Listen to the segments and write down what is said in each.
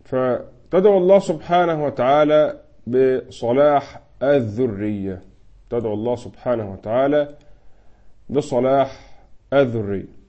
فتدعو الله سبحانه وتعالى بصلاح الذرية تدعو الله سبحانه وتعالى بصلاح الذرية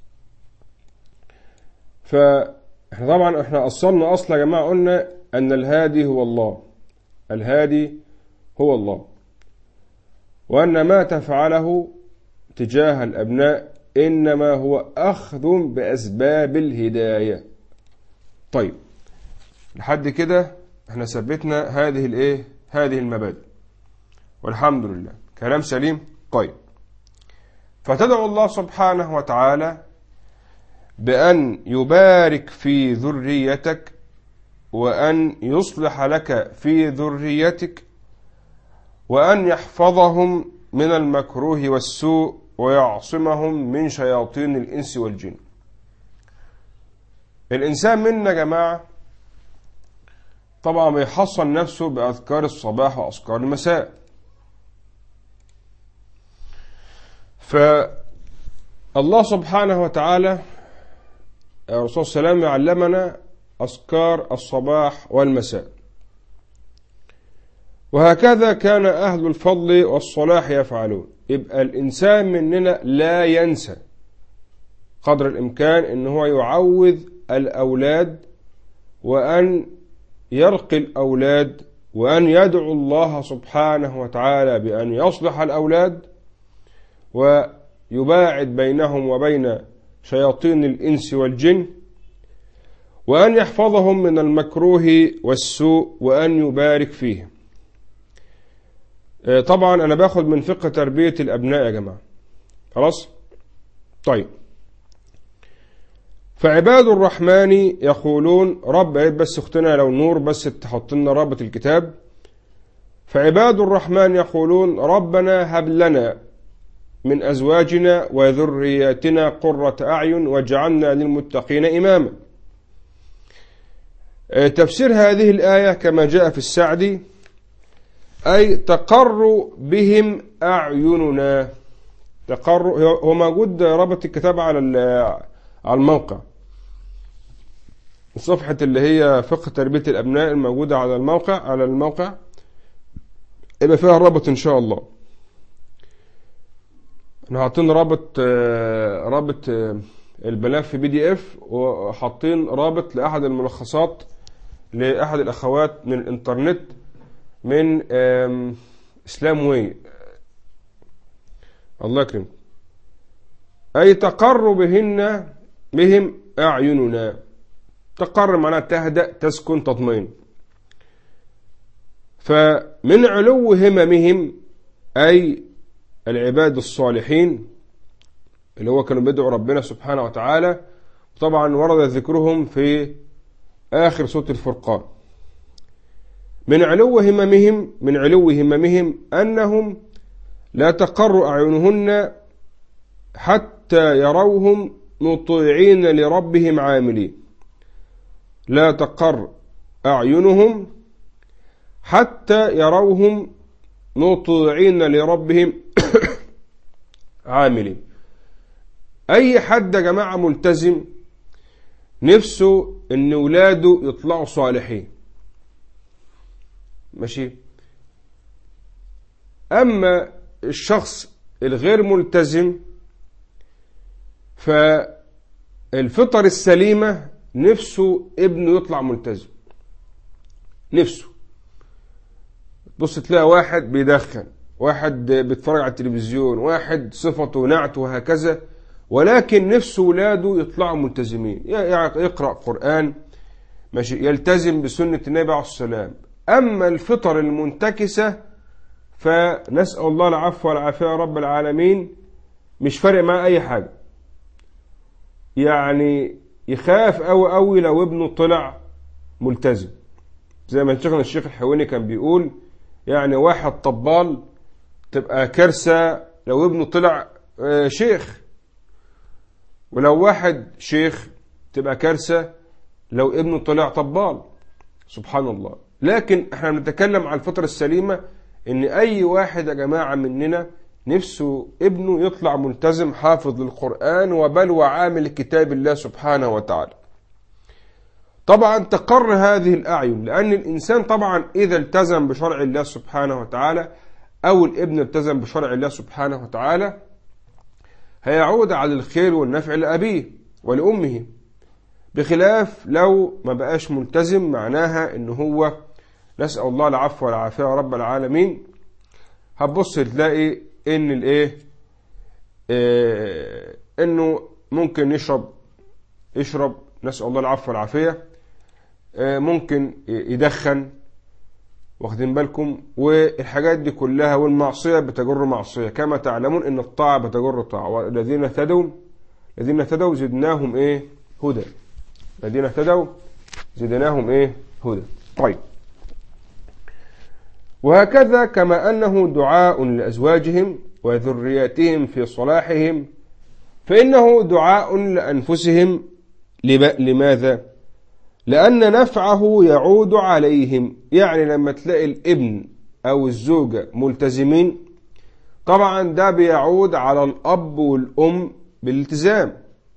فاحنا طبعا احنا أصلنا أصلا يا جماعة قلنا أن الهادي هو الله الهادي هو الله وأن ما تفعله تجاه الأبناء إنما هو أخذ بأسباب الهداية طيب لحد كده احنا ثبتنا هذه الايه هذه المبادئ والحمد لله كلام سليم طيب فتدعو الله سبحانه وتعالى بأن يبارك في ذريتك وأن يصلح لك في ذريتك وأن يحفظهم من المكروه والسوء ويعصمهم من شياطين الإنس والجن الإنسان منا يا جماعة طبعا بيحصن نفسه بأذكار الصباح وأذكار المساء فالله سبحانه وتعالى الرسول صلى الله عليه وسلم يعلمنا أذكار الصباح والمساء وهكذا كان أهل الفضل والصلاح يفعلون يبقى الإنسان مننا لا ينسى قدر الإمكان أن هو يعوذ الأولاد وأن يرقي الأولاد وأن يدعو الله سبحانه وتعالى بأن يصلح الأولاد ويباعد بينهم وبين شياطين الإنس والجن وأن يحفظهم من المكروه والسوء وأن يبارك فيهم طبعا أنا باخد من فقه تربية الأبناء يا جماعة خلاص طيب فعباد الرحمن يقولون رب بس اختنا لو نور بس تحط لنا رابط الكتاب فعباد الرحمن يقولون ربنا هب لنا من أزواجنا وذرياتنا قرة أعين واجعلنا للمتقين إماما تفسير هذه الآية كما جاء في السعدي أي تقر بهم أعيننا تقر هو موجود رابط الكتاب على على الموقع صفحة اللي هي فقه تربية الأبناء الموجودة على الموقع على الموقع يبقى فيها الرابط إن شاء الله احنا حاطين رابط رابط الملف بي دي اف وحاطين رابط لأحد الملخصات لأحد الأخوات من الإنترنت من إسلام وي الله يكرمك أي تقر بهن بهم أعيننا تقر معناها تهدأ تسكن تطمئن فمن علو هممهم أي العباد الصالحين اللي هو كانوا بيدعوا ربنا سبحانه وتعالى طبعا ورد ذكرهم في آخر سورة الفرقان من علو هممهم من علو هممهم أنهم لا تقر أعينهن حتى يروهم مطيعين لربهم عاملين لا تقر أعينهم حتى يروهم مطيعين لربهم عاملين أي حد يا جماعة ملتزم نفسه ان ولاده يطلعوا صالحين ماشي اما الشخص الغير ملتزم فالفطر السليمة نفسه ابنه يطلع ملتزم نفسه بص تلاقي واحد بيدخن واحد بيتفرج على التلفزيون واحد صفته نعت وهكذا ولكن نفسه ولاده يطلعوا ملتزمين يقرأ قرآن ماشي يلتزم بسنة النبي عليه السلام أما الفطر المنتكسة فنسأل الله العفو والعافية يا رب العالمين مش فارق معاه أي حاجة يعني يخاف أوي أوي لو ابنه طلع ملتزم زي ما شيخنا الشيخ الحويني كان بيقول يعني واحد طبال تبقى كارثة لو ابنه طلع شيخ ولو واحد شيخ تبقى كارثة لو ابنه طلع طبال سبحان الله لكن احنا بنتكلم عن الفطرة السليمة ان اي واحد يا جماعة مننا نفسه ابنه يطلع ملتزم حافظ للقرآن وبل وعامل كتاب الله سبحانه وتعالى طبعا تقر هذه الأعين لأن الإنسان طبعا إذا التزم بشرع الله سبحانه وتعالى أو الابن التزم بشرع الله سبحانه وتعالى هيعود على الخير والنفع لأبيه ولأمه بخلاف لو ما بقاش ملتزم معناها ان هو نسأل الله العفو والعافية يا رب العالمين هتبص تلاقي ان الايه اه انه ممكن يشرب يشرب نسأل الله العفو والعافية اه ممكن يدخن واخدين بالكم والحاجات دي كلها والمعصية بتجر معصية كما تعلمون ان الطاعة بتجر طاعة والذين اهتدوا الذين اهتدوا زدناهم ايه هدى الذين اهتدوا زدناهم ايه هدى طيب وهكذا كما أنه دعاء لأزواجهم وذرياتهم في صلاحهم فإنه دعاء لأنفسهم لماذا؟ لأن نفعه يعود عليهم يعني لما تلاقي الابن أو الزوجة ملتزمين طبعا ده بيعود على الأب والأم بالالتزام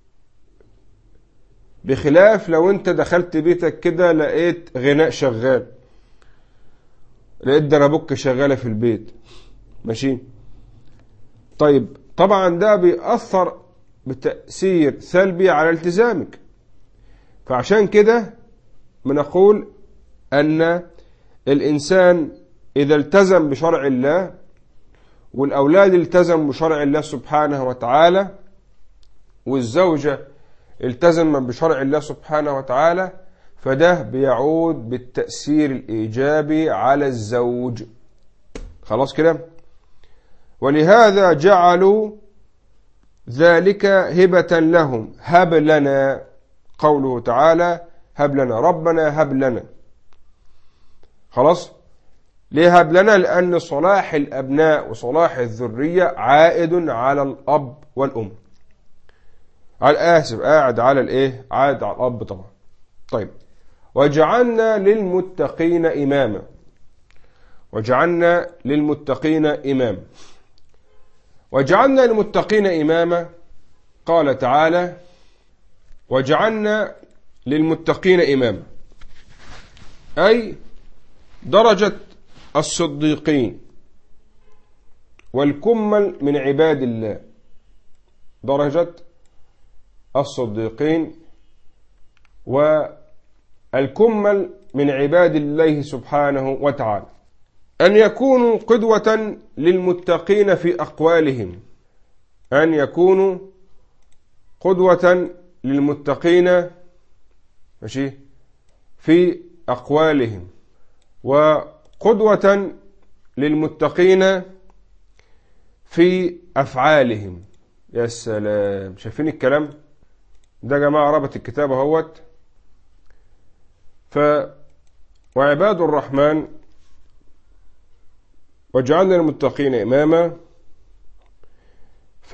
بخلاف لو انت دخلت بيتك كده لقيت غناء شغال لقيت دربك شغالة في البيت ماشي طيب طبعا ده بيأثر بتأثير سلبي على التزامك فعشان كده بنقول أن الإنسان إذا التزم بشرع الله والأولاد التزموا بشرع الله سبحانه وتعالى والزوجة التزم بشرع الله سبحانه وتعالى فده بيعود بالتأثير الإيجابي على الزوج خلاص كده ولهذا جعلوا ذلك هبة لهم هب لنا قوله تعالى هب لنا ربنا هب لنا خلاص ليه هب لنا لأن صلاح الأبناء وصلاح الذرية عائد على الأب والأم على آسف قاعد على الإيه عائد على الأب طبعا طيب وجعلنا للمتقين إماما وجعلنا للمتقين إماما وجعلنا للمتقين إماما قال تعالى وجعلنا للمتقين إماما أي درجة الصديقين والكمل من عباد الله درجة الصديقين والكمل من عباد الله سبحانه وتعالى أن يكونوا قدوة للمتقين في أقوالهم أن يكونوا قدوة للمتقين ماشي في أقوالهم وقدوة للمتقين في أفعالهم يا سلام شايفين الكلام ده يا جماعة ربط الكتاب اهوت ف وعباد الرحمن وجعلنا المتقين إماما ف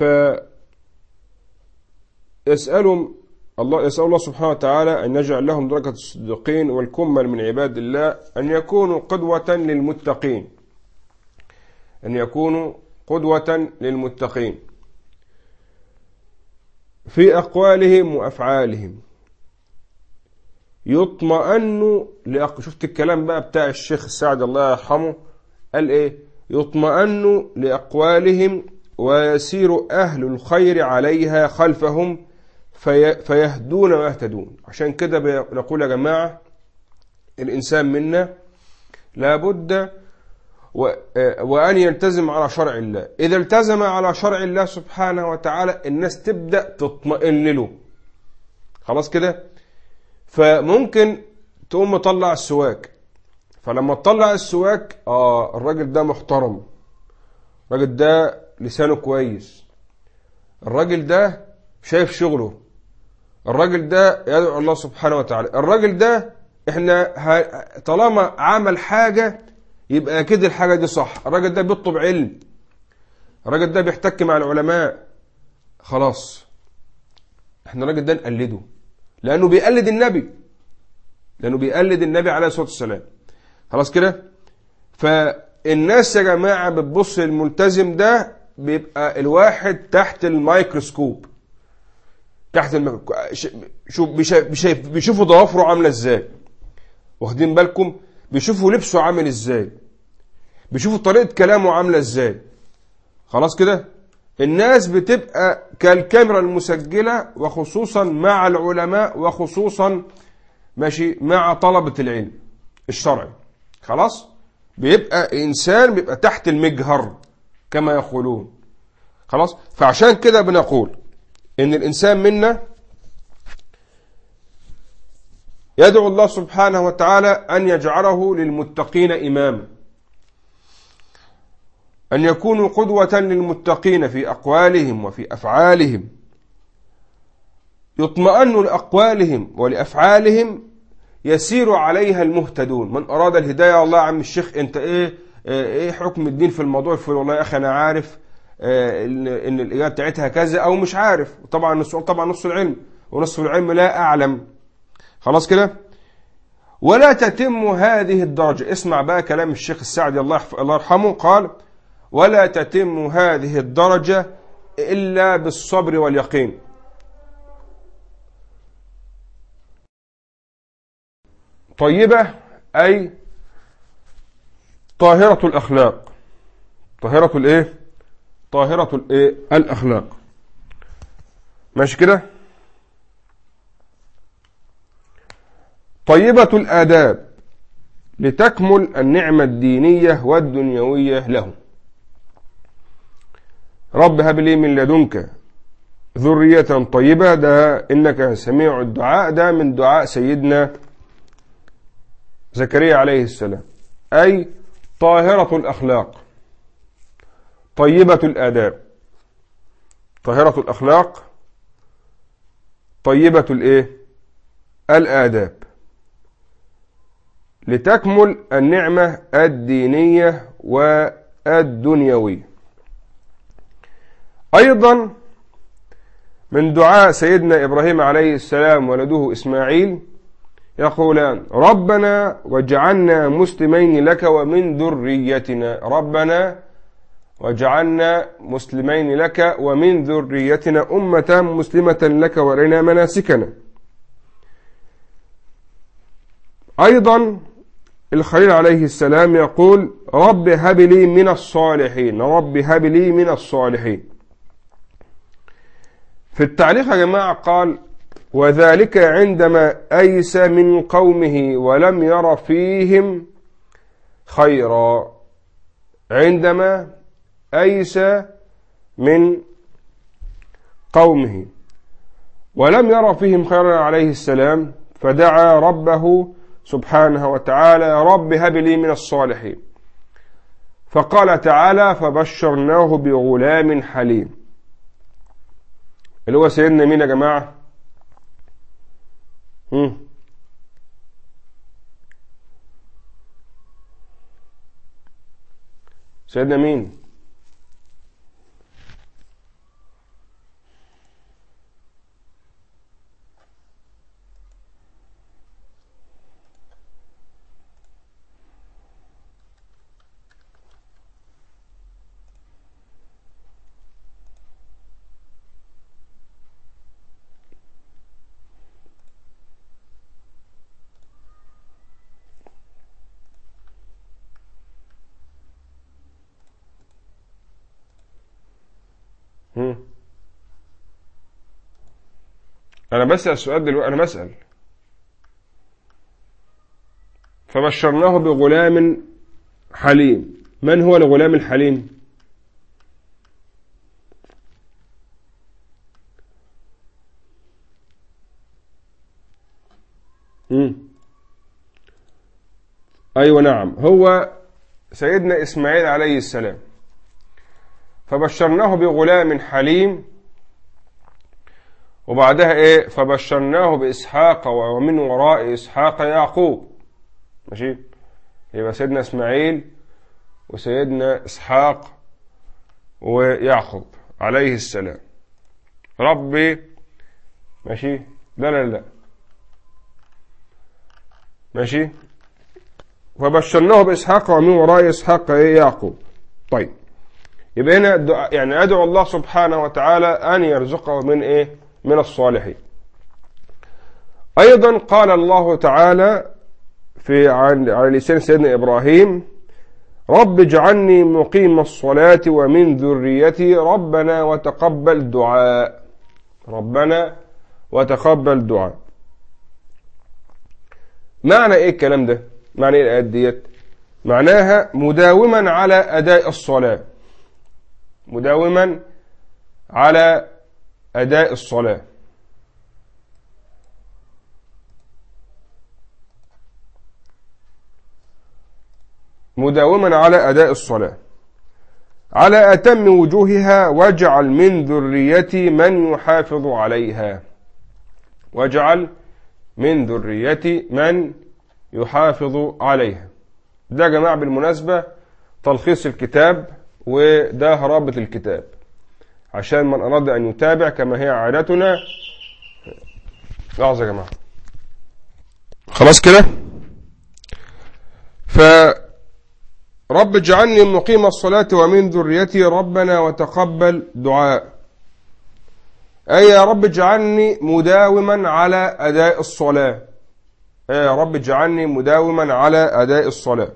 يسألهم الله يسأل الله سبحانه وتعالى أن يجعل لهم درجة الصديقين والكمل من عباد الله أن يكونوا قدوة للمتقين أن يكونوا قدوة للمتقين في أقوالهم وأفعالهم يطمئن لأق... شفت الكلام بقى بتاع الشيخ السعد الله يرحمه قال إيه يطمئن لأقوالهم ويسير أهل الخير عليها خلفهم في... فيهدون ويهتدون عشان كده نقول يا جماعة الإنسان منا لابد و... وأن يلتزم على شرع الله إذا التزم على شرع الله سبحانه وتعالى الناس تبدأ تطمئن له خلاص كده فممكن تقوم مطلع السواك فلما تطلع السواك اه الراجل ده محترم الراجل ده لسانه كويس الراجل ده شايف شغله الراجل ده يدعو الله سبحانه وتعالى الراجل ده احنا طالما عمل حاجة يبقى كده الحاجة دي صح الراجل ده بيطلب علم الراجل ده بيحتك مع العلماء خلاص احنا الراجل ده نقلده لأنه بيقلد النبي لأنه بيقلد النبي عليه الصلاة والسلام خلاص كده فالناس يا جماعة بتبص الملتزم ده بيبقى الواحد تحت الميكروسكوب تحت المك... شوف بيشوفوا ضوافره عامله ازاي واخدين بالكم بيشوفوا لبسه عامل ازاي بيشوفوا طريقه كلامه عامله ازاي خلاص كده الناس بتبقى كالكاميرا المسجله وخصوصا مع العلماء وخصوصا ماشي مع طلبه العلم الشرعي خلاص بيبقى انسان بيبقى تحت المجهر كما يقولون خلاص فعشان كده بنقول ان الانسان منا يدعو الله سبحانه وتعالى أن يجعله للمتقين إماما أن يكونوا قدوة للمتقين في أقوالهم وفي أفعالهم يطمئن لأقوالهم ولأفعالهم يسير عليها المهتدون من أراد الهداية الله عم الشيخ أنت إيه إيه حكم الدين في الموضوع في والله يا أخي أنا عارف آه، إن الإجابة بتاعتها كذا أو مش عارف طبعا السؤال طبعا نص العلم ونصف العلم لا أعلم خلاص كده ولا تتم هذه الدرجة اسمع بقى كلام الشيخ السعدي الله يرحمه قال ولا تتم هذه الدرجة إلا بالصبر واليقين طيبة أي طاهرة الأخلاق طاهرة الإيه طاهرة الإيه الأخلاق ماشي كده طيبة الآداب لتكمل النعمة الدينية والدنيوية له رب هب لي من لدنك ذرية طيبة ده إنك سميع الدعاء ده من دعاء سيدنا زكريا عليه السلام أي طاهرة الأخلاق طيبة الآداب طاهرة الأخلاق طيبة الإيه الآداب لتكمل النعمة الدينية والدنيوية أيضا من دعاء سيدنا إبراهيم عليه السلام ولده إسماعيل يقولان ربنا واجعلنا مسلمين لك ومن ذريتنا ربنا واجعلنا مسلمين لك ومن ذريتنا أمة مسلمة لك ورنا مناسكنا أيضا الخليل عليه السلام يقول رب هب لي من الصالحين رب هب لي من الصالحين في التعليق يا جماعة قال وذلك عندما أيس من قومه ولم ير فيهم خيرا عندما أيس من قومه ولم ير فيهم خيرا عليه السلام فدعا ربه سبحانه وتعالى يا رب هب لي من الصالحين فقال تعالى فبشرناه بغلام حليم اللي هو سيدنا مين يا جماعة هم. سيدنا مين أنا بسأل سؤال دلوقتي أنا بسأل فبشرناه بغلام حليم من هو الغلام الحليم مم. أيوة نعم هو سيدنا إسماعيل عليه السلام فبشرناه بغلام حليم وبعدها ايه فبشرناه بإسحاق ومن وراء إسحاق يعقوب ماشي يبقى سيدنا إسماعيل وسيدنا إسحاق ويعقوب عليه السلام ربي ماشي لا لا لا ماشي فبشرناه بإسحاق ومن وراء إسحاق إيه يعقوب طيب يبقى هنا يعني أدعو الله سبحانه وتعالى أن يرزقه من إيه من الصالحين أيضا قال الله تعالى في عن على لسان سيدنا إبراهيم رب اجعلني مقيم الصلاة ومن ذريتي ربنا وتقبل دعاء ربنا وتقبل دعاء معنى ايه الكلام ده معنى ايه الآيات ديت معناها مداوما على أداء الصلاة مداوما على أداء الصلاة مداوما على أداء الصلاة على أتم وجوهها واجعل من ذريتي من يحافظ عليها واجعل من ذريتي من يحافظ عليها ده يا جماعة بالمناسبة تلخيص الكتاب وده رابط الكتاب عشان من أراد أن يتابع كما هي عادتنا لحظة يا جماعة خلاص كده ف رب اجعلني مقيم الصلاة ومن ذريتي ربنا وتقبل دعاء أي يا رب اجعلني مداوما على أداء الصلاة أي يا رب اجعلني مداوما على أداء الصلاة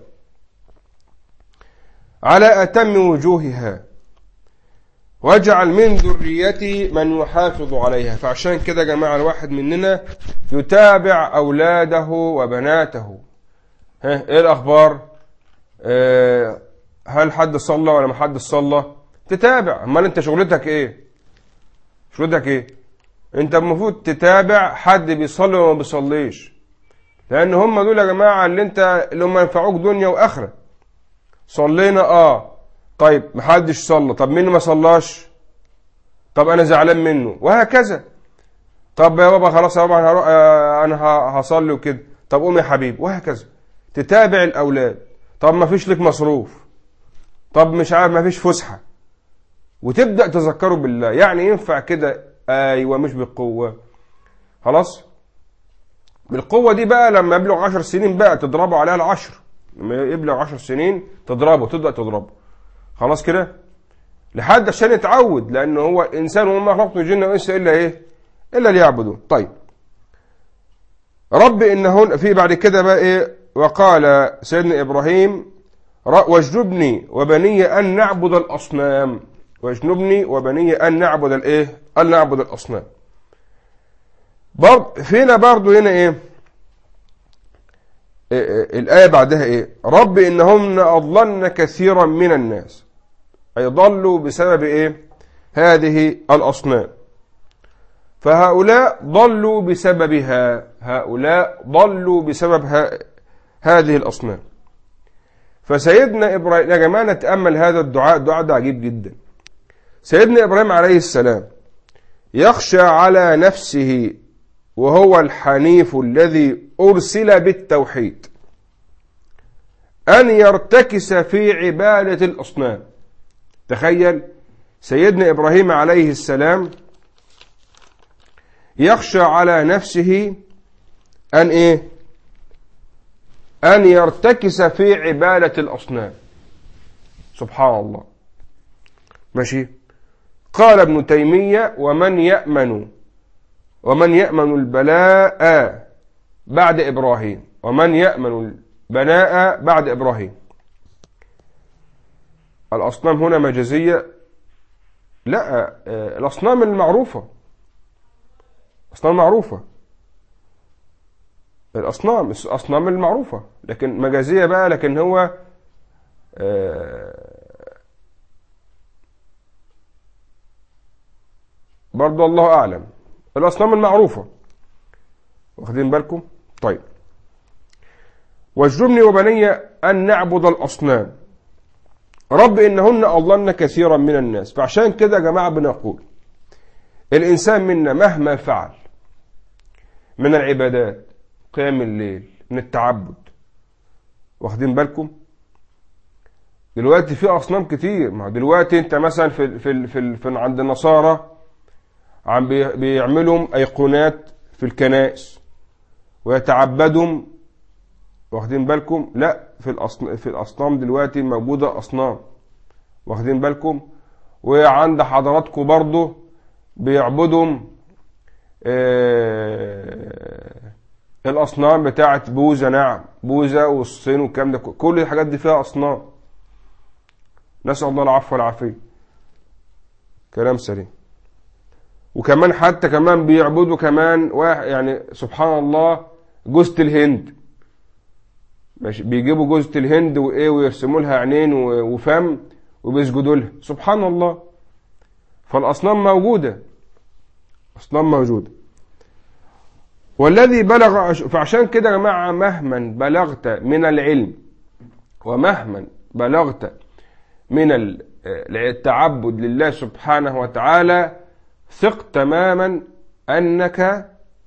على أتم وجوهها واجعل من ذريتي من يحافظ عليها فعشان كده يا جماعة الواحد مننا يتابع أولاده وبناته ها ايه الأخبار آه، هل حد صلى ولا ما حد صلى تتابع امال انت شغلتك ايه شغلتك ايه انت المفروض تتابع حد بيصلي وما بيصليش لان هم دول يا جماعه اللي انت اللي هم ينفعوك دنيا واخره صلينا اه طيب محدش صلى طب مين ما صلاش طب انا زعلان منه وهكذا طب يا بابا خلاص يا بابا انا هروح آه، انا هصلي وكده طب قوم يا حبيبي وهكذا تتابع الاولاد طب ما فيش لك مصروف طب مش عارف ما فيش فسحه وتبدا تذكره بالله يعني ينفع كده ايوه مش بالقوه خلاص بالقوه دي بقى لما يبلغ عشر سنين بقى تضربه عليها العشر لما يبلغ عشر سنين تضربه تبدا تضربه خلاص كده لحد عشان يتعود لان هو الانسان وما خلقت الجن والانس الا ايه الا ليعبدون طيب رب انهن في بعد كده بقى ايه وقال سيدنا إبراهيم واجنبني وبني أن نعبد الأصنام واجنبني وبني أن نعبد الإيه أن نعبد الأصنام برض فينا برضو هنا إيه؟, إيه, إيه الآية بعدها إيه رب إنهن أضلن كثيرا من الناس أي ضلوا بسبب إيه هذه الأصنام فهؤلاء ضلوا بسببها هؤلاء ضلوا بسبب هذه الأصنام فسيدنا إبراهيم يا جماعة نتأمل هذا الدعاء الدعاء ده عجيب جدا سيدنا إبراهيم عليه السلام يخشى على نفسه وهو الحنيف الذي أرسل بالتوحيد أن يرتكس في عبادة الأصنام تخيل سيدنا إبراهيم عليه السلام يخشى على نفسه أن إيه أن يرتكس في عبادة الأصنام سبحان الله ماشي قال ابن تيمية ومن يأمن ومن يأمن البلاء بعد إبراهيم ومن يأمن البناء بعد إبراهيم الأصنام هنا مجازية لا الأصنام المعروفة أصنام معروفة الأصنام الأصنام المعروفة لكن مجازية بقى لكن هو آه، برضو الله أعلم الأصنام المعروفة واخدين بالكم طيب واجربني وبني أن نعبد الأصنام رب إنهن أضلن كثيرا من الناس فعشان كده يا جماعة بنقول الإنسان منا مهما فعل من العبادات قيام الليل من التعبد واخدين بالكم دلوقتي في اصنام كتير ما دلوقتي انت مثلا في في في, في عند النصارى عم بيعملوا ايقونات في الكنائس ويتعبدهم واخدين بالكم لا في الأصنام في الاصنام دلوقتي موجوده اصنام واخدين بالكم وعند حضراتكم برضه بيعبدهم آه، الأصنام بتاعت بوذا نعم بوذا والصين والكلام ده كل الحاجات دي فيها أصنام نسأل الله العفو والعافية كلام سليم وكمان حتى كمان بيعبدوا كمان واحد يعني سبحان الله جوزة الهند ماشي بيجيبوا جوزة الهند وايه ويرسموا لها عينين وفم وبيسجدوا لها سبحان الله فالأصنام موجودة أصنام موجودة والذي بلغ فعشان كده يا جماعة مهما بلغت من العلم ومهما بلغت من التعبد لله سبحانه وتعالى ثق تماما أنك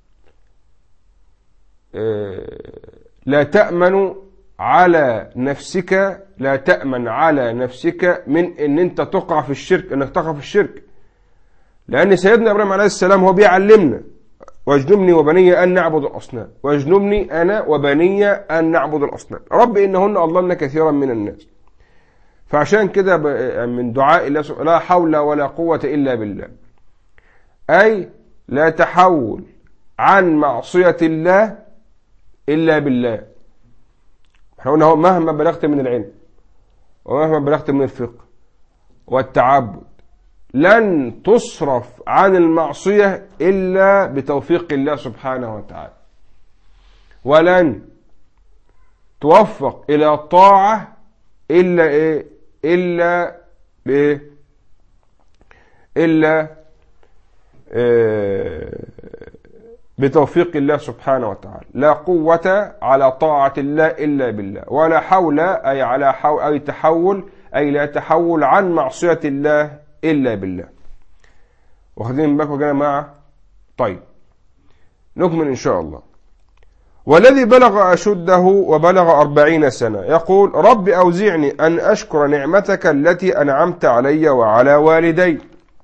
آه، لا تأمن على نفسك لا تأمن على نفسك من ان انت تقع في الشرك انك تقع في الشرك لان سيدنا ابراهيم عليه السلام هو بيعلمنا واجنبني وبني ان نعبد الاصنام واجنبني انا وبني ان نعبد الاصنام رب انهن اضللن كثيرا من الناس فعشان كده من دعاء الله لا حول ولا قوة الا بالله اي لا تحول عن معصية الله الا بالله احنا قلنا مهما بلغت من العلم ومهما بلغت من الفقه والتعبد لن تصرف عن المعصية إلا بتوفيق الله سبحانه وتعالى ولن توفق إلى الطاعة إلا إيه إلا بإيه إلا إيه بتوفيق الله سبحانه وتعالى لا قوة على طاعة الله إلا بالله ولا حول أي على حول أي تحول أي لا تحول عن معصية الله إلا بالله واخدين بالكم يا جماعة طيب نكمل إن شاء الله والذي بلغ أشده وبلغ أربعين سنة يقول رب أوزعني أن أشكر نعمتك التي أنعمت علي وعلى والدي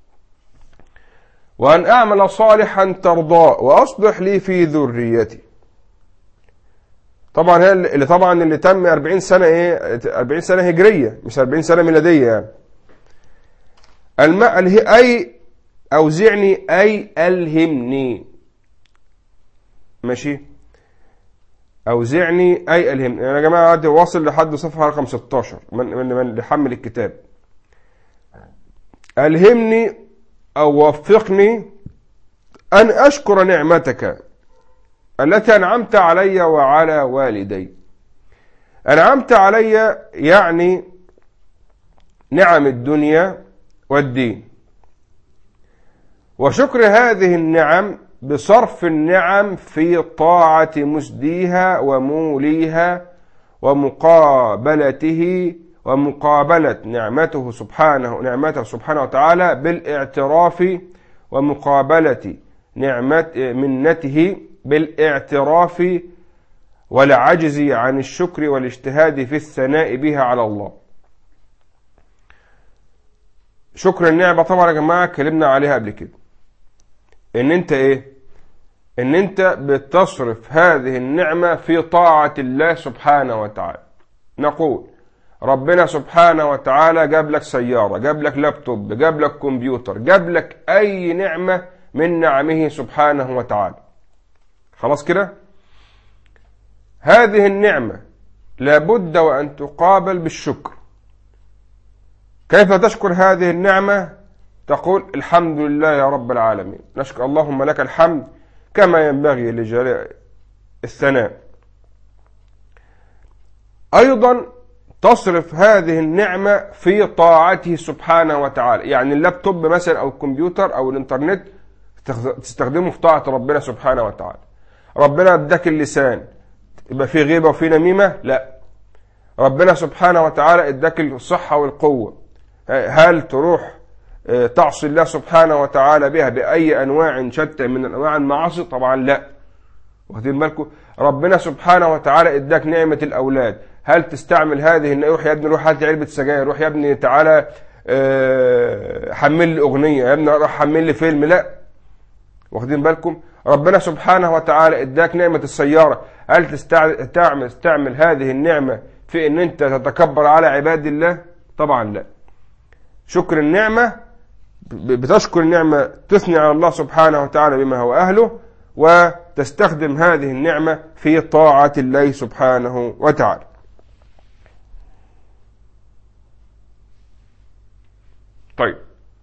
وأن أعمل صالحا ترضاه وأصلح لي في ذريتي طبعا اللي طبعا اللي تم 40 سنة ايه 40 سنة هجرية مش 40 سنة ميلادية يعني الماء أي أوزعني أي ألهمني ماشي أوزعني أي ألهمني يعني يا جماعة عادي واصل لحد صفحة رقم 16 من من من لحمل الكتاب ألهمني أو وفقني أن أشكر نعمتك التي أنعمت علي وعلى والدي أنعمت علي يعني نعم الدنيا والدين وشكر هذه النعم بصرف النعم في طاعة مسديها وموليها ومقابلته ومقابلة نعمته سبحانه نعمته سبحانه وتعالى بالاعتراف ومقابلة نعمة منته بالاعتراف والعجز عن الشكر والاجتهاد في الثناء بها على الله شكر النعمة طبعا يا جماعة اتكلمنا عليها قبل كده ان انت ايه ان انت بتصرف هذه النعمة في طاعة الله سبحانه وتعالى نقول ربنا سبحانه وتعالى جاب لك سيارة جاب لك لابتوب جاب لك كمبيوتر جاب لك أي نعمة من نعمه سبحانه وتعالى خلاص كده هذه النعمة لابد وأن تقابل بالشكر كيف تشكر هذه النعمة تقول الحمد لله يا رب العالمين نشكر اللهم لك الحمد كما ينبغي لجلاء الثناء أيضا تصرف هذه النعمة في طاعته سبحانه وتعالى يعني اللابتوب مثلا أو الكمبيوتر أو الإنترنت تستخدمه في طاعة ربنا سبحانه وتعالى ربنا اداك اللسان يبقى في غيبة وفي نميمة لا ربنا سبحانه وتعالى اداك الصحة والقوة هل تروح آه، تعصي الله سبحانه وتعالى بها بأي أنواع شتى من أنواع المعاصي طبعا لا واخدين بالكم ربنا سبحانه وتعالى اداك نعمة الأولاد هل تستعمل هذه ان روح يا ابني روح هات علبه سجاير روح يا ابني تعالى آه، حمل لي اغنيه يا ابني روح حمل لي فيلم لا واخدين بالكم ربنا سبحانه وتعالى اداك نعمه السياره هل تستعمل تستعمل هذه النعمه في ان انت تتكبر على عباد الله طبعا لا شكر النعمه بتشكر النعمة تثني على الله سبحانه وتعالى بما هو أهله وتستخدم هذه النعمة في طاعة الله سبحانه وتعالى طيب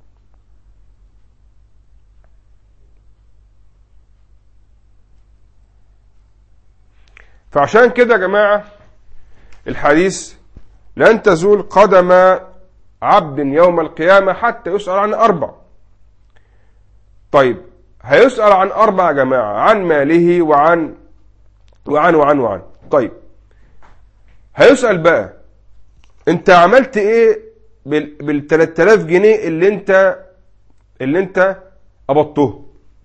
فعشان كده يا جماعة الحديث لن تزول قدم عبد يوم القيامة حتى يسأل عن أربع طيب هيسأل عن أربع يا جماعة عن ماله وعن وعن وعن وعن طيب هيسأل بقى انت عملت ايه بال 3000 جنيه اللي انت اللي انت قبضته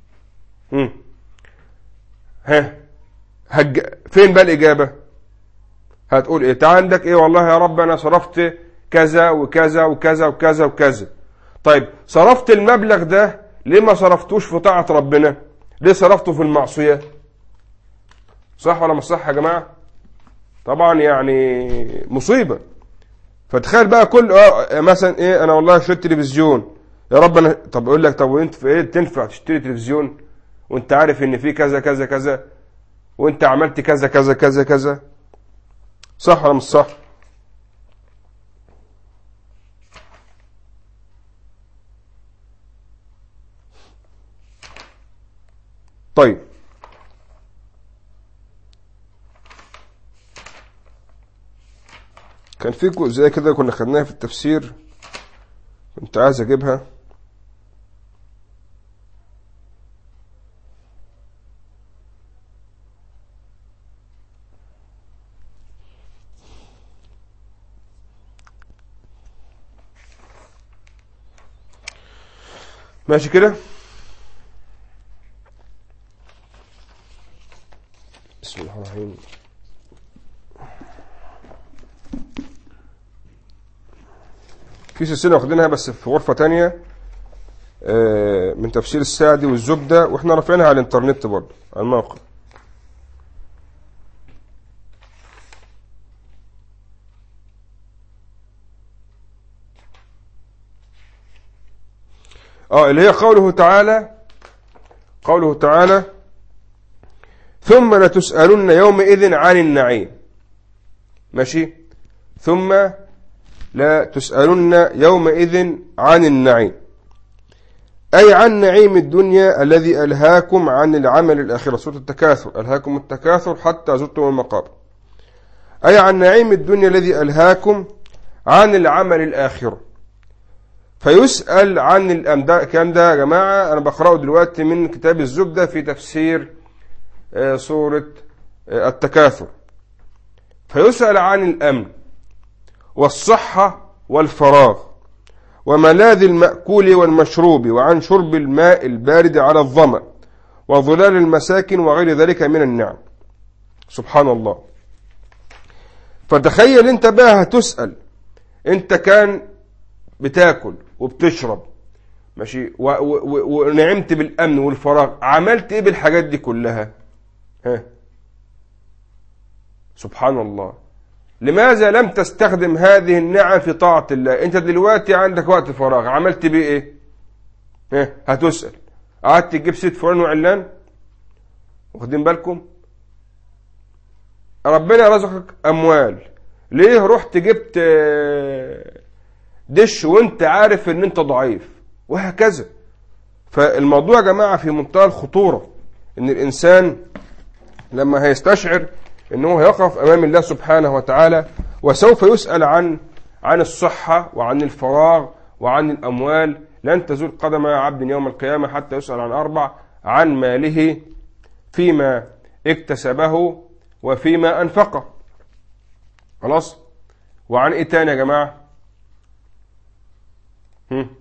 ها هج... فين بقى الإجابة هتقول إيه انت عندك إيه والله يا رب أنا صرفت كذا وكذا وكذا وكذا وكذا طيب صرفت المبلغ ده ليه ما صرفتوش في طاعة ربنا ليه صرفته في المعصية صح ولا مش صح يا جماعة طبعا يعني مصيبة فتخيل بقى كل اه مثلا ايه انا والله شريت تلفزيون يا رب انا طب اقول لك طب وانت في ايه تنفع تشتري تلفزيون وانت عارف ان في كذا كذا كذا وانت عملت كذا كذا كذا كذا صح ولا مش صح طيب كان في جزئيه كده كنا خدناها في التفسير كنت عايز اجيبها ماشي كده بسم الله الرحمن الرحيم في سلسلة واخدينها بس في غرفة تانية آه، من تفسير السعدي والزبدة واحنا رافعينها على الانترنت برضه على الموقع اه اللي هي قوله تعالى قوله تعالى ثم لتسألن يومئذ عن النعيم ماشي ثم لا تسألن يومئذ عن النعيم أي عن نعيم الدنيا الذي ألهاكم عن العمل الآخرة سورة التكاثر ألهاكم التكاثر حتى زرتم المقابر أي عن نعيم الدنيا الذي ألهاكم عن العمل الآخرة فيسأل عن الكلام ده يا جماعة أنا بقرأه دلوقتي من كتاب الزبدة في تفسير آه، سورة آه، التكاثر فيسأل عن الأمن والصحة والفراغ وملاذ المأكول والمشروب وعن شرب الماء البارد على الظمأ وظلال المساكن وغير ذلك من النعم سبحان الله فتخيل انت بقى هتسأل انت كان بتاكل وبتشرب ماشي ونعمت بالامن والفراغ عملت ايه بالحاجات دي كلها ها سبحان الله لماذا لم تستخدم هذه النعم في طاعة الله انت دلوقتي عندك وقت فراغ عملت بيه ايه ها هتسأل قعدت تجيب ست فلان وعلان واخدين بالكم ربنا رزقك اموال ليه رحت جبت دش وانت عارف ان انت ضعيف وهكذا فالموضوع يا جماعة في منتهى الخطورة ان الانسان لما هيستشعر انه هيقف امام الله سبحانه وتعالى وسوف يسأل عن عن الصحة وعن الفراغ وعن الاموال لن تزول قدم عبد يوم القيامة حتى يسأل عن اربع عن ماله فيما اكتسبه وفيما انفقه خلاص وعن ايه تاني يا جماعه هم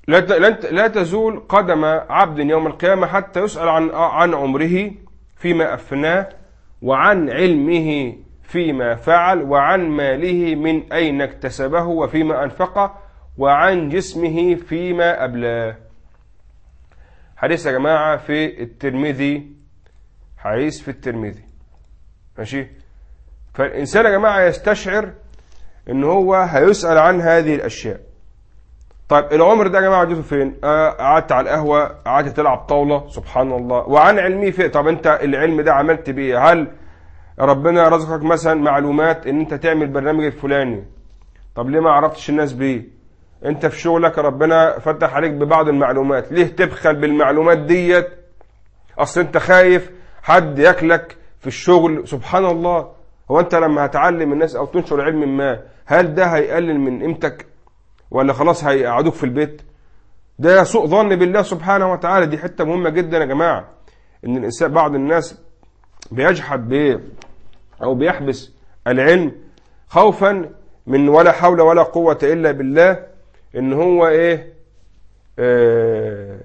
لا لا تزول قدم عبد يوم القيامة حتى يسأل عن عن عمره فيما أفناه وعن علمه فيما فعل وعن ماله من أين اكتسبه وفيما أنفقه وعن جسمه فيما أبلاه حديث يا جماعة في الترمذي حديث في الترمذي ماشي فالإنسان يا جماعة يستشعر إن هو هيسأل عن هذه الأشياء طيب العمر ده يا جماعة وديته فين؟ آه قعدت على القهوة قعدت تلعب طاولة سبحان الله وعن علمي فين؟ طب أنت العلم ده عملت بيه هل ربنا رزقك مثلا معلومات إن أنت تعمل برنامج الفلاني طب ليه ما عرفتش الناس بيه؟ أنت في شغلك ربنا فتح عليك ببعض المعلومات ليه تبخل بالمعلومات ديت؟ أصل أنت خايف حد ياكلك في الشغل سبحان الله هو أنت لما هتعلم الناس أو تنشر علم ما هل ده هيقلل من قيمتك؟ ولا خلاص هيقعدوك في البيت ده سوء ظن بالله سبحانه وتعالى دي حتة مهمة جدا يا جماعة ان الانسان بعض الناس بيجحد ب او بيحبس العلم خوفا من ولا حول ولا قوة الا بالله ان هو ايه آه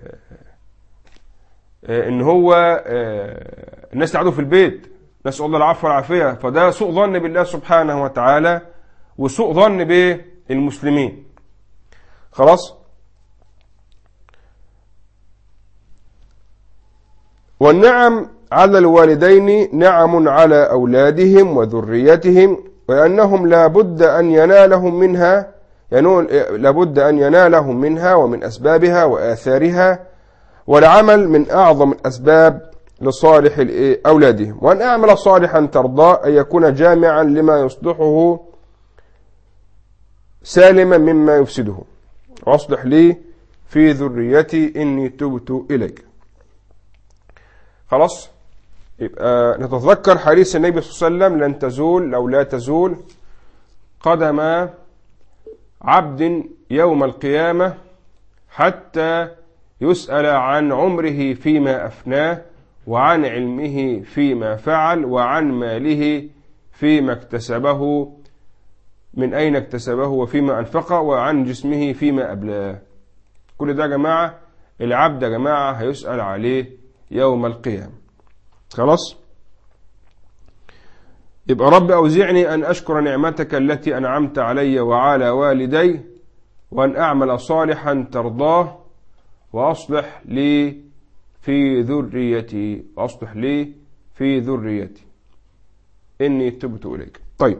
آه ان هو آه الناس تقعدوا في البيت نسأل الله العفو والعافية فده سوء ظن بالله سبحانه وتعالى وسوء ظن بالمسلمين خلاص والنعم على الوالدين نعم على أولادهم وذريتهم وأنهم لا بد أن ينالهم منها لابد أن ينالهم منها ومن أسبابها وآثارها والعمل من أعظم الأسباب لصالح أولادهم وأن أعمل صالحا ترضى أن يكون جامعا لما يصلحه سالما مما يفسده واصلح لي في ذريتي إني تبت إليك خلاص يبقى نتذكر حديث النبي صلى الله عليه وسلم لن تزول لو لا تزول قدم عبد يوم القيامة حتى يسأل عن عمره فيما أفناه وعن علمه فيما فعل وعن ماله فيما اكتسبه من أين اكتسبه وفيما أنفقه وعن جسمه فيما أبلاه كل ده يا جماعة العبد يا جماعة هيسأل عليه يوم القيامة خلاص يبقى رب أوزعني أن أشكر نعمتك التي أنعمت علي وعلى والدي وأن أعمل صالحا ترضاه وأصلح لي في ذريتي وأصلح لي في ذريتي إني تبت إليك طيب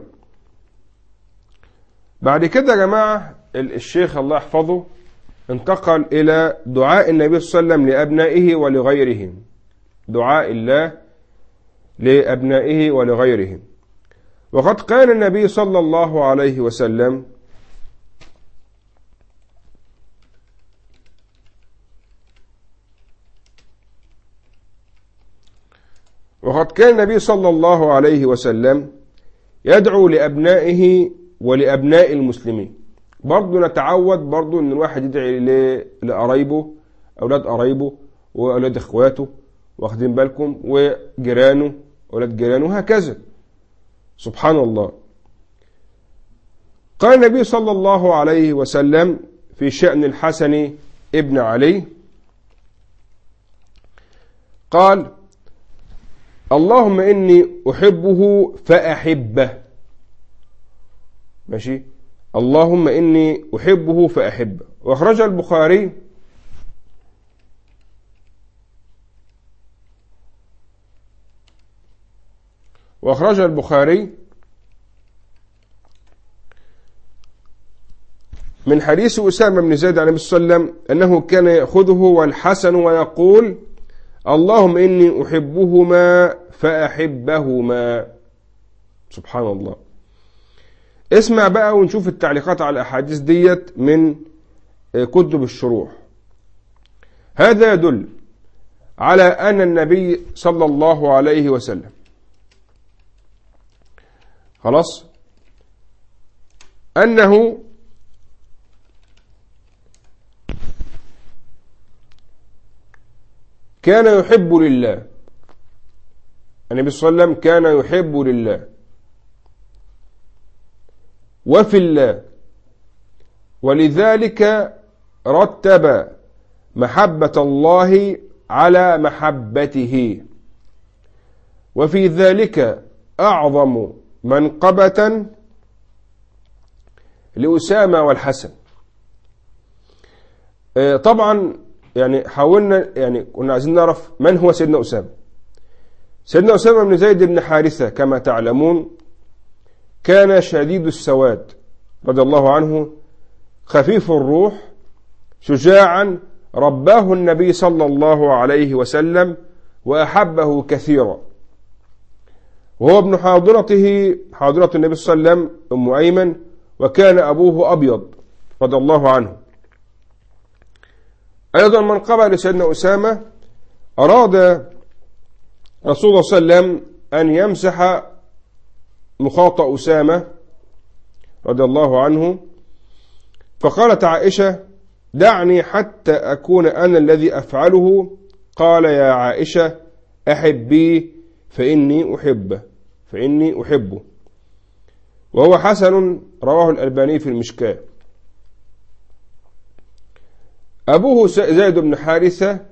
بعد كده يا جماعة الشيخ الله يحفظه انتقل إلى دعاء النبي صلى الله عليه وسلم لأبنائه ولغيرهم دعاء الله لأبنائه ولغيرهم وقد قال النبي صلى الله عليه وسلم وقد كان النبي صلى الله عليه وسلم يدعو لأبنائه ولأبناء المسلمين برضه نتعود برضه ان الواحد يدعي لقرايبه اولاد قرايبه واولاد اخواته واخدين بالكم وجيرانه اولاد جيرانه وهكذا سبحان الله قال النبي صلى الله عليه وسلم في شأن الحسن ابن علي قال اللهم إني أحبه فأحبه ماشي اللهم إني أحبه فأحبه وأخرج البخاري وأخرج البخاري من حديث أسامة بن زيد عن النبي صلى الله عليه وسلم أنه كان يأخذه والحسن ويقول اللهم إني أحبهما فأحبهما سبحان الله اسمع بقى ونشوف التعليقات على الأحاديث ديت من كتب الشروح هذا يدل على أن النبي صلى الله عليه وسلم خلاص أنه كان يحب لله النبي صلى الله عليه وسلم كان يحب لله وفي الله ولذلك رتب محبة الله على محبته وفي ذلك أعظم منقبة لأسامة والحسن آه، طبعا يعني حاولنا يعني كنا عايزين نعرف من هو سيدنا أسامة سيدنا أسامة بن زيد بن حارثة كما تعلمون كان شديد السواد رضي الله عنه خفيف الروح شجاعا رباه النبي صلى الله عليه وسلم وأحبه كثيرا وهو ابن حاضرته حاضرة النبي صلى الله عليه وسلم أم أيمن وكان أبوه أبيض رضي الله عنه أيضا من قبل سيدنا أسامة أراد رسول الله صلى الله عليه وسلم أن يمسح مخاط أسامة رضي الله عنه فقالت عائشة دعني حتى أكون أنا الذي أفعله قال يا عائشة أحبي فإني أحبه فإني أحبه وهو حسن رواه الألباني في المشكاة أبوه زيد بن حارثة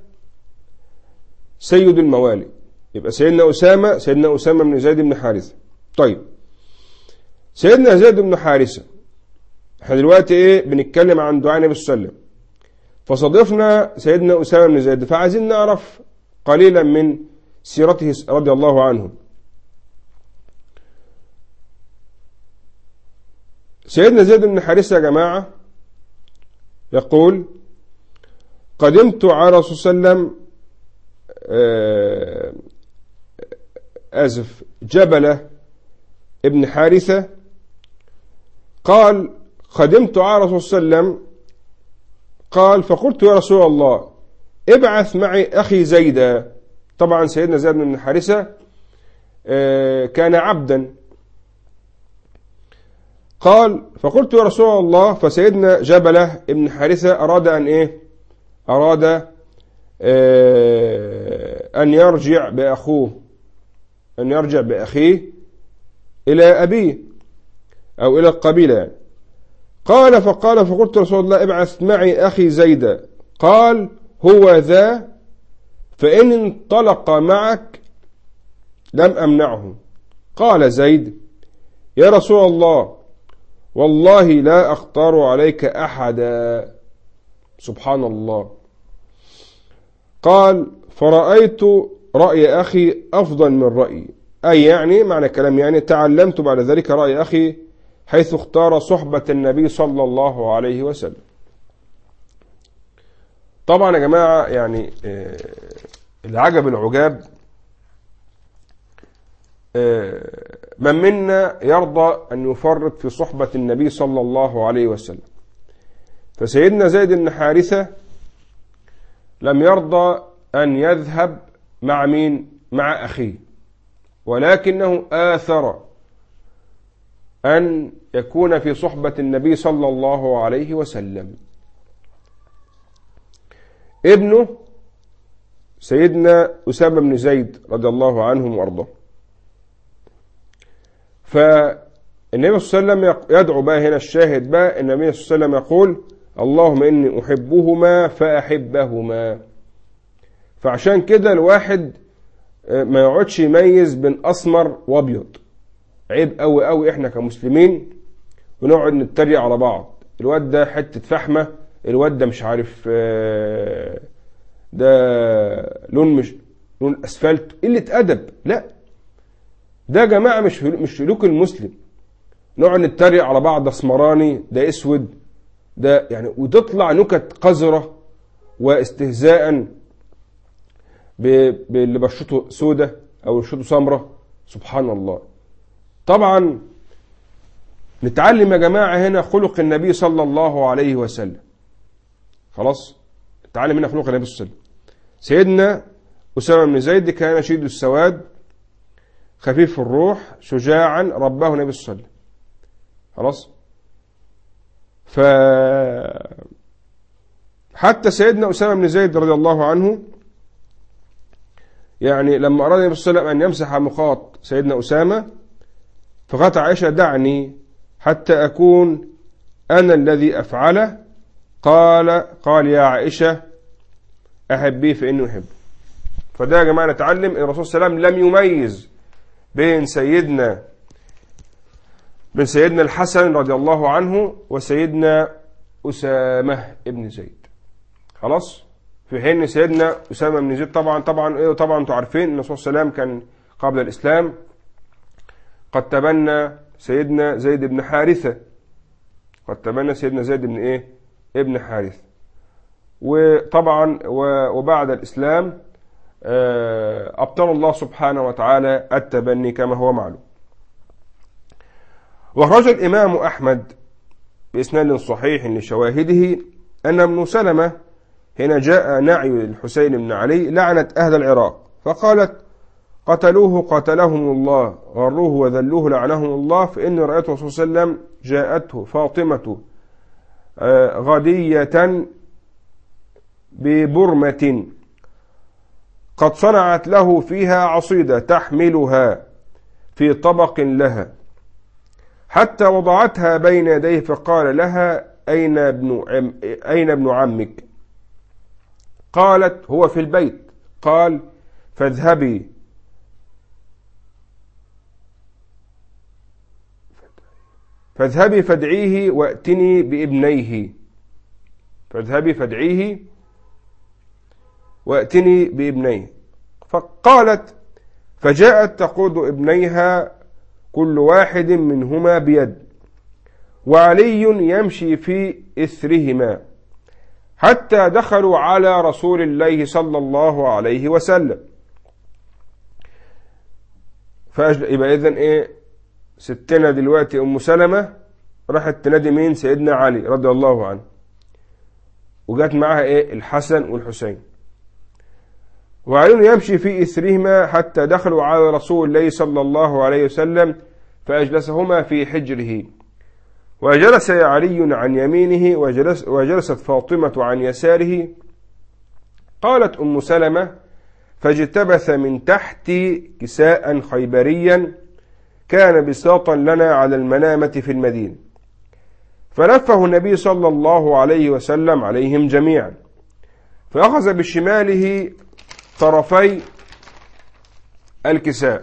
سيد الموالي يبقى سيدنا أسامة سيدنا أسامة بن زيد بن حارثة طيب سيدنا زيد بن حارثة احنا دلوقتي ايه بنتكلم عن دعاء النبي صلى الله عليه وسلم فصادفنا سيدنا أسامة بن زيد فعايزين نعرف قليلا من سيرته رضي الله عنه سيدنا زيد بن حارثة يا جماعة يقول قدمت على رسول صلى الله عليه وسلم آه، آسف جبلة ابن حارثة قال قدمت على رسول صلى الله عليه وسلم قال فقلت يا رسول الله ابعث معي أخي زيدا طبعا سيدنا زيد بن حارثة آه، كان عبدا قال فقلت يا رسول الله فسيدنا جبلة ابن حارثة أراد أن إيه أراد آه، أن يرجع بأخوه أن يرجع بأخيه إلى أبيه أو إلى القبيلة يعني قال فقال فقلت رسول الله ابعث معي أخي زيدا قال هو ذا فإن انطلق معك لم أمنعه قال زيد يا رسول الله والله لا أختار عليك أحدا سبحان الله قال فرأيت رأي أخي أفضل من رأيي أي يعني معنى كلام يعني تعلمت بعد ذلك رأي أخي حيث اختار صحبة النبي صلى الله عليه وسلم طبعا يا جماعة يعني آه، العجب العجاب آه، من منا يرضى أن يفرط في صحبة النبي صلى الله عليه وسلم فسيدنا زيد بن حارثة لم يرضى أن يذهب مع مين مع أخيه ولكنه آثر أن يكون في صحبة النبي صلى الله عليه وسلم ابنه سيدنا أسامة بن زيد رضي الله عنهم وأرضاه فالنبي صلى الله عليه وسلم يدعو بقى هنا الشاهد بقى النبي صلى الله عليه وسلم يقول اللهم إني أحبهما فأحبهما فعشان كده الواحد آه، ما يقعدش يميز بين أسمر وأبيض عيب قوي قوي إحنا كمسلمين ونقعد نتريق على بعض الواد ده حتة فحمة الواد ده مش عارف آه، ده لون مش لون اسفلت قله ادب لا ده يا جماعه مش مش سلوك المسلم نقعد نتريق على بعض ده اسمراني ده اسود ده يعني وتطلع نكت قذره واستهزاء باللي بشرته سودة او بشرته سمرة سبحان الله طبعا نتعلم يا جماعة هنا خلق النبي صلى الله عليه وسلم خلاص تعلم هنا خلق النبي صلى الله عليه وسلم سيدنا أسامة بن زيد كان شديد السواد خفيف الروح شجاعا رباه النبي صلى الله عليه وسلم خلاص ف حتى سيدنا أسامة بن زيد رضي الله عنه يعني لما أراد النبي صلى الله عليه وسلم أن يمسح مخاط سيدنا أسامة فقالت عائشة دعني حتى أكون أنا الذي أفعله قال قال يا عائشة أحبيه فإنه يحب فده يا جماعة نتعلم أن الرسول صلى الله عليه وسلم لم يميز بين سيدنا بين سيدنا الحسن رضي الله عنه وسيدنا أسامة ابن زيد خلاص في حين سيدنا أسامة بن زيد طبعا طبعا إيه طبعا أنتم عارفين أن الرسول صلى الله عليه وسلم كان قبل الإسلام قد تبنى سيدنا زيد بن حارثة قد تبنى سيدنا زيد بن إيه ابن حارثة وطبعا وبعد الإسلام آه، أبطل الله سبحانه وتعالى التبني كما هو معلوم وخرج الإمام أحمد بإسناد صحيح لشواهده أن ابن سلمة هنا جاء نعي الحسين بن علي لعنة أهل العراق فقالت قتلوه قتلهم الله غروه وذلوه لعنهم الله فإن رأيت الرسول صلى الله عليه وسلم جاءته فاطمة آه، غدية ببرمة قد صنعت له فيها عصيدة تحملها في طبق لها حتى وضعتها بين يديه فقال لها أين ابن, عم أين ابن عمك قالت هو في البيت قال فاذهبي فاذهبي فادعيه واتني بابنيه فاذهبي فادعيه واتني بابنيه فقالت فجاءت تقود ابنيها كل واحد منهما بيد وعلي يمشي في إثرهما حتى دخلوا على رسول الله صلى الله عليه وسلم فأجل يبقى إذن إيه ستنا دلوقتي أم سلمة راحت تنادي مين سيدنا علي رضي الله عنه وجات معها إيه الحسن والحسين وعلي يمشي في إثرهما حتى دخلوا على رسول الله صلى الله عليه وسلم فأجلسهما في حجره وجلس علي عن يمينه وجلس وجلست فاطمة عن يساره قالت أم سلمة فاجتبث من تحت كساء خيبريا كان بساطا لنا على المنامة في المدينة فلفه النبي صلى الله عليه وسلم عليهم جميعا فأخذ بشماله طرفي الكساء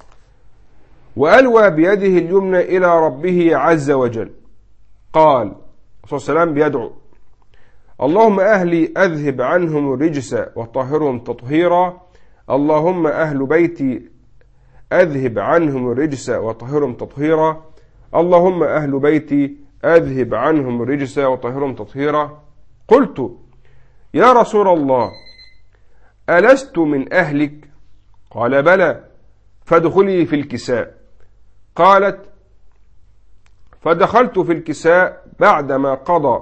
وألوى بيده اليمنى إلى ربه عز وجل قال صلى الله عليه وسلم بيدعو اللهم أهلي أذهب عنهم الرجس وطهرهم تطهيرا اللهم أهل بيتي أذهب عنهم الرجس وطهرهم تطهيرا اللهم أهل بيتي أذهب عنهم الرجس وطهرهم تطهيرا قلت يا رسول الله ألست من أهلك قال بلى فادخلي في الكساء قالت فدخلت في الكساء بعدما قضى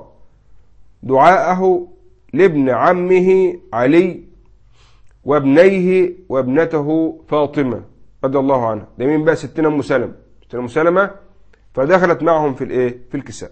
دعاءه لابن عمه علي وابنيه وابنته فاطمة رضي الله عنها ده مين بقى ستنا ام سلمة ستنا ام سلمة فدخلت معهم في الايه في الكساء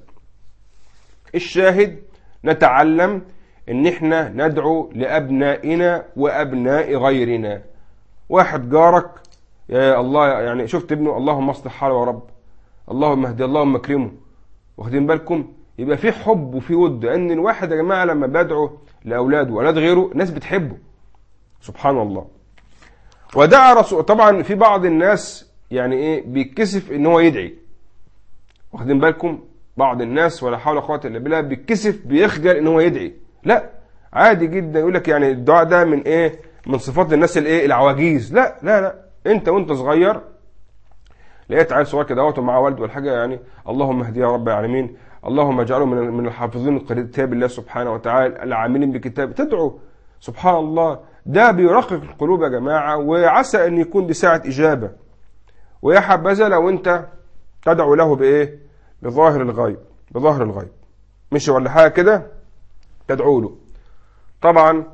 الشاهد نتعلم ان احنا ندعو لابنائنا وابناء غيرنا واحد جارك يا الله يعني شفت ابنه اللهم اصلح حاله يا رب اللهم اهدي اللهم اكرمه واخدين بالكم يبقى في حب وفي ود ان الواحد يا جماعه لما بدعو لاولاده واولاد غيره ناس بتحبه سبحان الله ودعا رسول طبعا في بعض الناس يعني ايه بيتكسف ان هو يدعي واخدين بالكم بعض الناس ولا حول ولا قوه الا بالله بيتكسف بيخجل ان هو يدعي لا عادي جدا يقول لك يعني الدعاء ده من ايه من صفات الناس الايه العواجيز لا لا لا انت وانت صغير لقيت عيل صغير كده اهوت مع والده والحاجه يعني اللهم اهدي يا رب العالمين اللهم اجعله من من الحافظين كتاب الله سبحانه وتعالى العاملين بكتاب تدعو سبحان الله ده بيرقق القلوب يا جماعه وعسى ان يكون دي ساعه اجابه ويا حبذا لو انت تدعو له بايه بظاهر الغيب بظاهر الغيب مش ولا حاجه كده تدعو له طبعا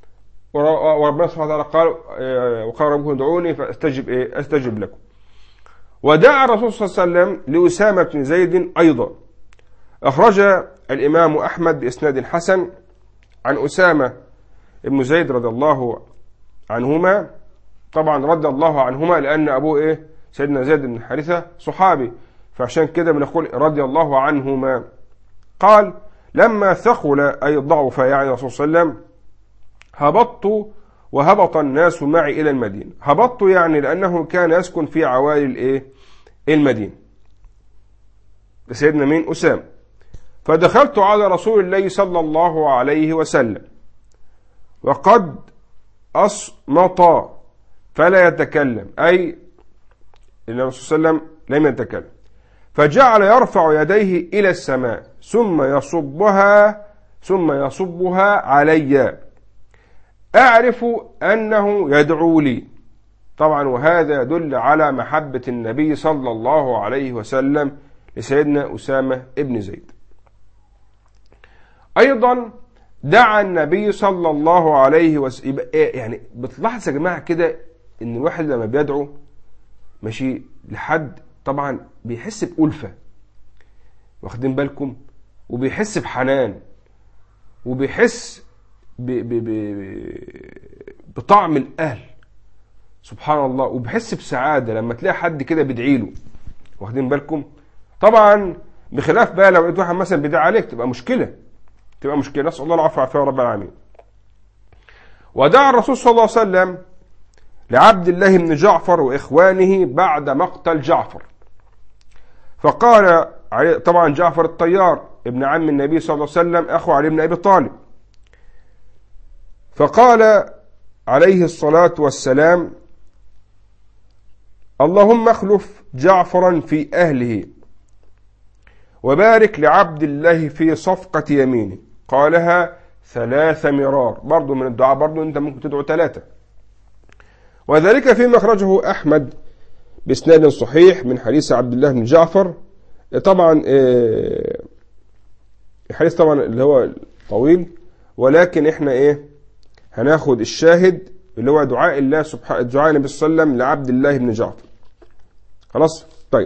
وربنا سبحانه وتعالى قال آه، وقال ربكم ادعوني فاستجب ايه استجب لكم ودعا الرسول صلى الله عليه وسلم لأسامة بن زيد أيضا أخرج الإمام أحمد بإسناد حسن عن أسامة بن زيد رضي الله عنهما طبعا رضي الله عنهما لأن أبوه إيه سيدنا زيد بن حارثة صحابي فعشان كده بنقول رضي الله عنهما قال لما ثقل أي ضعف يعني الرسول صلى الله عليه وسلم هبطت وهبط الناس معي إلى المدينة هبطت يعني لأنه كان يسكن في عوالي الإيه المدينة سيدنا مين أسامة فدخلت على رسول الله صلى الله عليه وسلم وقد أصمت فلا يتكلم أي النبي صلى الله عليه وسلم لم يتكلم فجعل يرفع يديه إلى السماء ثم يصبها ثم يصبها علي أعرف أنه يدعو لي طبعا وهذا يدل على محبة النبي صلى الله عليه وسلم لسيدنا أسامة ابن زيد أيضا دعا النبي صلى الله عليه وسلم إيه يعني بتلاحظ يا جماعة كده إن الواحد لما بيدعو ماشي لحد طبعا بيحس بألفة واخدين بالكم وبيحس بحنان وبيحس ب ب ب بطعم الأهل سبحان الله وبيحس بسعادة لما تلاقي حد كده بيدعي له واخدين بالكم طبعا بخلاف بقى لو لقيت واحد مثلا بيدعي عليك تبقى مشكلة تبقى مشكلة نسأل الله العفو والعافية رب العالمين ودعا الرسول صلى الله عليه وسلم لعبد الله بن جعفر وإخوانه بعد مقتل جعفر فقال طبعا جعفر الطيار ابن عم النبي صلى الله عليه وسلم أخو علي بن أبي طالب فقال عليه الصلاة والسلام اللهم اخلف جعفرا في أهله وبارك لعبد الله في صفقة يمينه قالها ثلاث مرار برضو من الدعاء برضو انت ممكن تدعو ثلاثة وذلك فيما أخرجه أحمد بإسناد صحيح من حديث عبد الله بن جعفر طبعا آه، الحديث طبعا اللي هو طويل ولكن احنا ايه هناخد الشاهد اللي هو دعاء الله سبحانه دعاء النبي صلى الله عليه وسلم لعبد الله بن جعفر خلاص طيب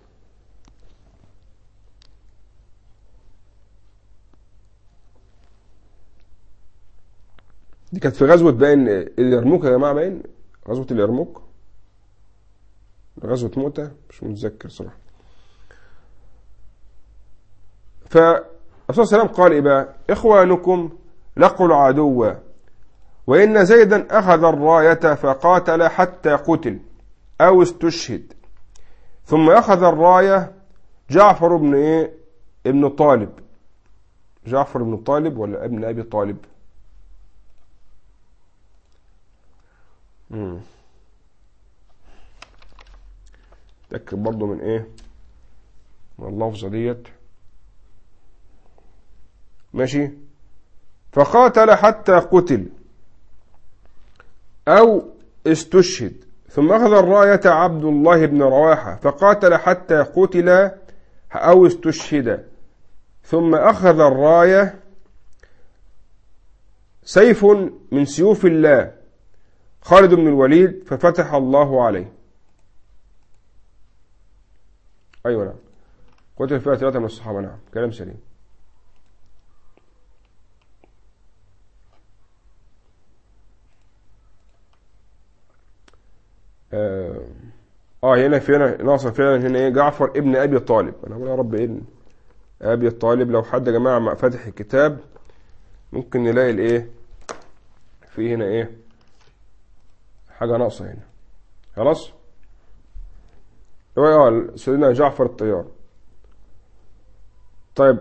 دي كانت في غزوة باين اليرموك يا جماعة باين غزوة اليرموك غزوة موتة مش متذكر صراحة فالرسول صلى الله عليه وسلم قال إيه بقى إخوانكم لقوا العدو وإن زيدا أخذ الراية فقاتل حتى قتل أو استشهد ثم أخذ الراية جعفر بن إيه ابن طالب جعفر بن طالب ولا ابن أبي طالب تأكد برضو من ايه من اللفظة ديت ماشي فقاتل حتى قتل أو استشهد ثم أخذ الراية عبد الله بن رواحة فقاتل حتى قتل أو استشهد ثم أخذ الراية سيف من سيوف الله خالد بن الوليد ففتح الله عليه أيوة نعم قتل فيها ثلاثة من الصحابة نعم كلام سليم آه, آه هنا فينا ناصر فعلا هنا إيه جعفر ابن أبي طالب أنا أقول يا رب ابن أبي طالب لو حد يا جماعة فاتح الكتاب ممكن نلاقي الإيه في هنا إيه حاجة ناقصة هنا خلاص اه سيدنا جعفر الطيار طيب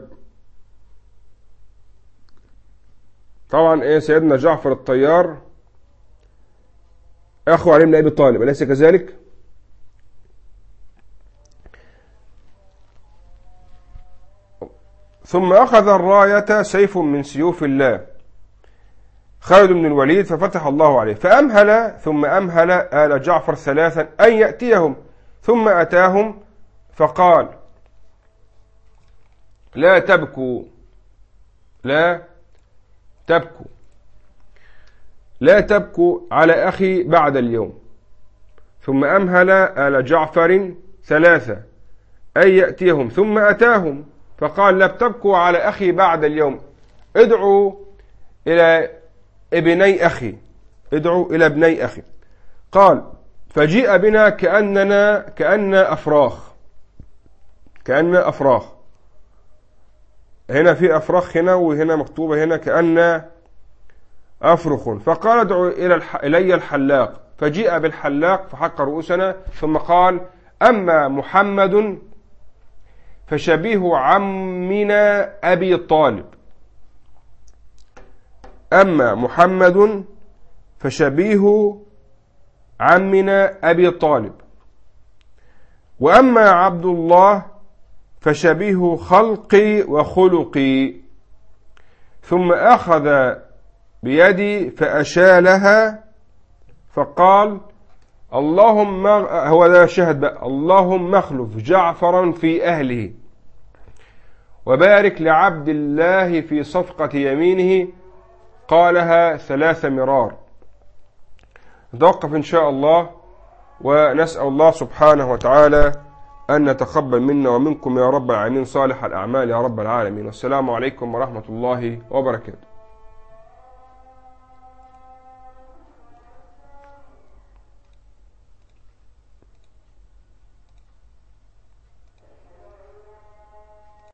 طبعا ايه سيدنا جعفر الطيار اخو علي بن ابي طالب اليس كذلك ثم اخذ الرايه سيف من سيوف الله خالد بن الوليد ففتح الله عليه فأمهل ثم أمهل آل جعفر ثلاثا أن يأتيهم ثم أتاهم فقال لا تبكوا لا تبكوا لا تبكوا على أخي بعد اليوم ثم أمهل آل جعفر ثلاثة أن يأتيهم ثم أتاهم فقال لا تبكوا على أخي بعد اليوم ادعوا إلى ابني أخي ادعوا إلى ابني أخي قال فجيء بنا كأننا كأن أفراخ كأن أفراخ هنا في أفرخ هنا وهنا مكتوبة هنا كأن أفرخ فقال ادعو إلى الح... إلي الحلاق فجيء بالحلاق فحق رؤوسنا ثم قال أما محمد فشبيه عمنا أبي طالب أما محمد فشبيه عمنا أبي طالب وأما عبد الله فشبيه خلقي وخلقي ثم أخذ بيدي فأشالها فقال اللهم هو ده شهد بقى اللهم اخلف جعفرا في أهله وبارك لعبد الله في صفقة يمينه قالها ثلاث مرار نتوقف إن شاء الله ونسأل الله سبحانه وتعالى أن نتقبل منا ومنكم يا رب العالمين صالح الأعمال يا رب العالمين والسلام عليكم ورحمة الله وبركاته